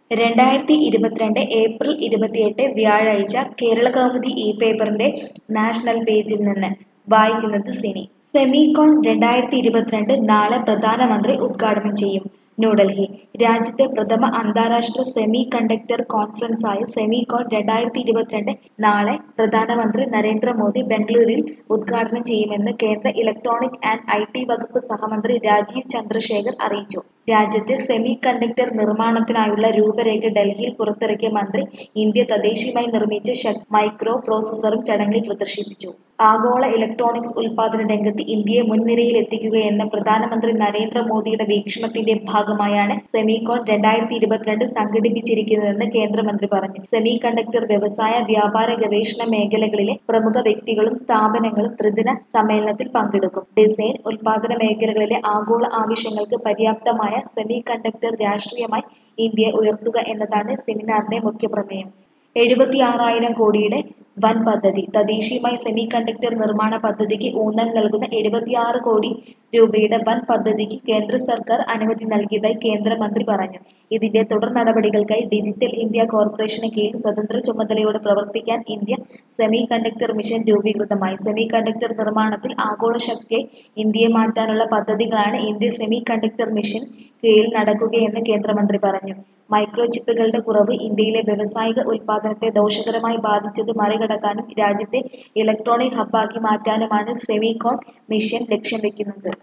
രണ്ടായിരത്തി ഇരുപത്തിരണ്ട് ഏപ്രിൽ ഇരുപത്തിയെട്ട് വ്യാഴാഴ്ച കേരളകൗമുദി ഈ പേപ്പറിന്റെ നാഷണൽ പേജിൽ നിന്ന് വായിക്കുന്നത് സിനി സെമികോൺ രണ്ടായിരത്തി ഇരുപത്തിരണ്ട് നാളെ പ്രധാനമന്ത്രി ഉദ്ഘാടനം ചെയ്യും ന്യൂഡൽഹി രാജ്യത്തെ പ്രഥമ അന്താരാഷ്ട്ര സെമി കണ്ടക്ടർ കോൺഫറൻസായ സെമികോൺ രണ്ടായിരത്തി ഇരുപത്തിരണ്ട് നാളെ പ്രധാനമന്ത്രി നരേന്ദ്രമോദി ബംഗളൂരുവിൽ ഉദ്ഘാടനം ചെയ്യുമെന്ന് കേന്ദ്ര ഇലക്ട്രോണിക് ആൻഡ് ഐ ടി വകുപ്പ് സഹമന്ത്രി രാജീവ് ചന്ദ്രശേഖർ അറിയിച്ചു രാജ്യത്തെ സെമി കണ്ടക്ടർ നിർമ്മാണത്തിനായുള്ള രൂപരേഖ ഡൽഹിയിൽ പുറത്തിറക്കിയ മന്ത്രി ഇന്ത്യ തദ്ദേശീയമായി നിർമ്മിച്ച ശക് മൈക്രോ പ്രോസസറും ചടങ്ങിൽ പ്രദർശിപ്പിച്ചു ആഗോള ഇലക്ട്രോണിക്സ് ഉൽപാദന രംഗത്ത് ഇന്ത്യയെ മുൻനിരയിൽ എത്തിക്കുകയെന്ന പ്രധാനമന്ത്രി നരേന്ദ്രമോദിയുടെ വീക്ഷണത്തിന്റെ ഭാഗമായാണ് സെമികോൺ രണ്ടായിരത്തി ഇരുപത്തിരണ്ട് സംഘടിപ്പിച്ചിരിക്കുന്നതെന്ന് കേന്ദ്രമന്ത്രി പറഞ്ഞു സെമി കണ്ടക്ടർ വ്യവസായ വ്യാപാര ഗവേഷണ മേഖലകളിലെ പ്രമുഖ വ്യക്തികളും സ്ഥാപനങ്ങളും ത്രിദിന സമ്മേളനത്തിൽ പങ്കെടുക്കും ഡിസൈൻ ഉൽപാദന മേഖലകളിലെ ആഗോള ആവശ്യങ്ങൾക്ക് പര്യാപ്തമായ സെമി കണ്ടക്ടർ രാഷ്ട്രീയമായി ഇന്ത്യയെ ഉയർത്തുക എന്നതാണ് സെമിനാറിന്റെ മുഖ്യപ്രമേയം എഴുപത്തിയാറായിരം കോടിയുടെ വൻ പദ്ധതി തദ്ദേശീയമായി സെമി കണ്ടക്ടർ നിർമ്മാണ പദ്ധതിക്ക് ഊന്നൽ നൽകുന്ന എഴുപത്തിയാറ് കോടി രൂപയുടെ വൻ പദ്ധതിക്ക് കേന്ദ്ര സർക്കാർ അനുമതി നൽകിയതായി കേന്ദ്രമന്ത്രി പറഞ്ഞു ഇതിന്റെ തുടർ നടപടികൾക്കായി ഡിജിറ്റൽ ഇന്ത്യ കോർപ്പറേഷന് കീഴിൽ സ്വതന്ത്ര ചുമതലയോടെ പ്രവർത്തിക്കാൻ ഇന്ത്യ സെമി കണ്ടക്ടർ മിഷൻ രൂപീകൃതമായി സെമി കണ്ടക്ടർ നിർമ്മാണത്തിൽ ആഗോള ശക്തിയായി ഇന്ത്യയെ മാറ്റാനുള്ള പദ്ധതികളാണ് ഇന്ത്യ സെമി കണ്ടക്ടർ മിഷൻ കീഴിൽ നടക്കുകയെന്ന് കേന്ദ്രമന്ത്രി പറഞ്ഞു മൈക്രോ ചിപ്പുകളുടെ കുറവ് ഇന്ത്യയിലെ വ്യവസായിക ഉൽപാദനത്തെ ദോഷകരമായി ബാധിച്ചത് മറികടക്കാനും രാജ്യത്തെ ഇലക്ട്രോണിക് ഹബ്ബാക്കി മാറ്റാനുമാണ് സെമികോൺ മിഷൻ ലക്ഷ്യം വെക്കുന്നത്